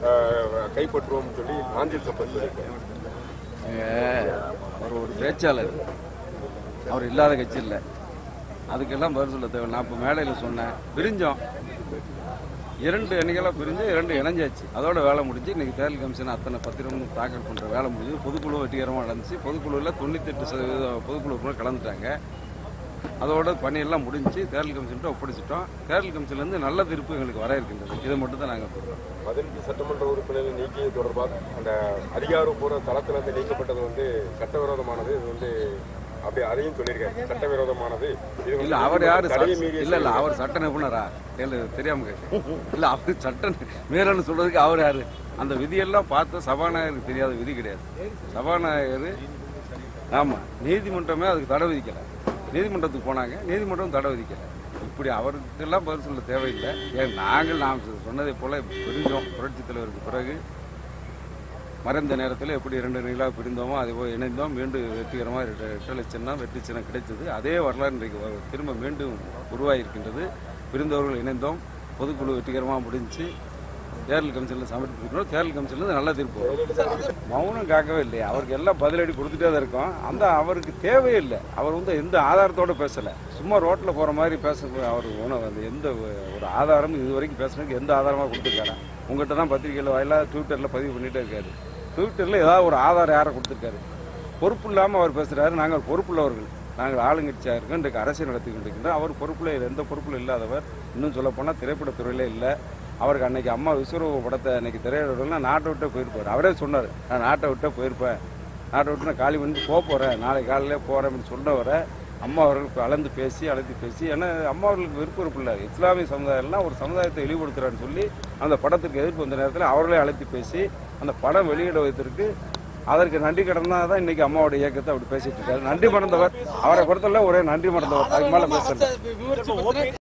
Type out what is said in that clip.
அஹ், கைப்பற்றுவோம் சொல்லி நாஞ்சில் சம்பத் சொல்லியிருக்காரு அவர் ஒரு பேச்சாளர் அவர் இல்லாத கட்சி இல்லை அதுக்கெல்லாம் பதில் சொல்ல தேவை நான் இப்போ மேடையில் சொன்னேன் பிரிஞ்சோம் இரண்டு அணிகளாக பிரிஞ்சு இரண்டு இணைஞ்சாச்சு அதோட வேலை முடிஞ்சு இன்னைக்கு தேர்தல் கமிஷன் அத்தனை பத்திரம் தாக்கல் பண்ணுற வேலை முடிஞ்சு பொதுக்குழு வெற்றிகரமாக நடந்துச்சு பொதுக்குழுவில் தொண்ணூத்தெட்டு சதவீத பொதுக்குழு உறுப்பினர் கலந்துட்டாங்க அதோட பணியெல்லாம் முடிஞ்சு தேர்தல் கமிஷன்ட்டு ஒப்படைச்சிட்டோம் தேர்தல் கமிஷன்லேருந்து நல்ல தீர்ப்பு எங்களுக்கு வர இருக்கின்றது இதை மட்டும் தான் நாங்கள் சொல்கிறோம் பதினஞ்சு சட்டமன்ற உறுப்பினர்கள் நீக்கியது தொடர்பாக அந்த அதிகாரப்பூர்வ தளத்திலிருந்து நீக்கப்பட்டது வந்து சட்டவிரோதமானது இது வந்து அப்படி அதையும் சொல்லியிருக்காரு சட்டவிரோதமானது இது வந்து இல்ல அவர் யாரு தடையை மீறிய இல்ல இல்ல அவர் சட்ட நிபுணரா இல்ல தெரியாம கேட்டேன் இல்ல அவர் சட்ட மேலன்னு சொல்றதுக்கு அவர் யாரு அந்த விதியெல்லாம் பார்த்து சபாநாயகருக்கு தெரியாத விதி கிடையாது சபாநாயகர் ஆமா நீதிமன்றமே அதுக்கு தடை விதிக்கல நீதிமன்றத்துக்கு போனாங்க நீதிமன்றம் தடை விதிக்கல இப்படி அவருக்கெல்லாம் பதில் சொல்ல தேவையில்லை ஏன் நாங்கள் நாம் சொன்னதை போல பிரிஞ்சோம் புரட்சித் தலைவருக்கு பிறகு மறைந்த நேரத்தில் எப்படி இரண்டு நிலா பிரிந்தோமோ அதே போல் இணைந்தோம் மீண்டும் வெற்றிகரமாக ரெட்டு ரெட்டை லட்சம் தான் வெற்றி சின்னம் கிடைத்தது அதே வரலாறு இன்றைக்கு வ- திரும்ப மீண்டும் உருவாகியிருக்கின்றது பிரிந்தவர்கள் இணைந்தோம் பொதுக்குழு வெற்றிகரமாக முடிஞ்சு தேர்தல் கமிஷனில் சமர்ப்பிக்கிறோம் தேர்தல் கமிஷனில் நல்ல தீர்ப்பு வரும். மௌனம் காக்கவே இல்லை அவருக்கு எல்லாம் பதிலடி கொடுத்துட்டே தான் இருக்கோம் அந்த அவருக்கு தேவையில்லை அவர் வந்து எந்த ஆதாரத்தோட பேசலை சும்மா ரோட்டில் போகிற மாதிரி பேச அவர் உணவு அந்த எந்த ஒரு ஆதாரமும் இது வரைக்கும் பேசுறதுக்கு எந்த ஆதாரமாக கொடுத்துருக்காரா உங்கள்கிட்ட தான் பத்திரிகையில் வாயிலாக ட்விட்டரில் பதிவு பண்ணிகிட்டே இருக்காரு ட்விட்டரில் ஏதாவது ஒரு ஆதாரம் யாரை கொடுத்துருக்காரு பொறுப்பு இல்லாமல் அவர் பேசுகிறாரு நாங்கள் பொறுப்புள்ளவர்கள் நாங்கள் ஆளுங்கட்சியாக இருக்கோம் இன்றைக்கு அரசியல் நடத்தி கொண்டிருக்கின்றோம் அவர் பொறுப்பில் எந்த பொறுப்பில் இல்லாதவர் இன்னும் சொல்லப்போனால் திரைப்படத்துறையிலே இல்லை அவருக்கு அன்னைக்கு அம்மா விஸ்வரூப படத்தை அன்னைக்கு திரையிடலாம் நாட்டை விட்டே போயிருப்பார் அவரே சொன்னார் நான் நாட்டை விட்டே போயிருப்பேன் நாட்டை விட்டு நான் காலி பண்ணி போக போகிறேன் நாளைக்கு காலையிலே போகிறேன் அப்படின்னு சொன்னவரை அம்மா அவர்களுக்கு அழைந்து பேசி அழைத்து பேசி ஏன்னா அம்மா அவர்களுக்கு விருப்பம் இருப்பில்ல இஸ்லாமிய சமுதாயம்லாம் ஒரு சமுதாயத்தை இழிவுபடுத்துறான்னு சொல்லி அந்த படத்திற்கு எதிர்ப்பு வந்த நேரத்தில் அவர்களே அழைத்து பேசி அந்த படம் வெளியிடுவதற்கு அதற்கு நன்றி கடன் தான் இன்னைக்கு அம்மாவோட இயக்கத்தை அப்படி பேசிட்டு இருக்காரு நன்றி மறந்தவர் அவரை பொறுத்தவரை ஒரே நன்றி மறந்தவர் அதுக்கு மேலே பேசல விமர்சனம்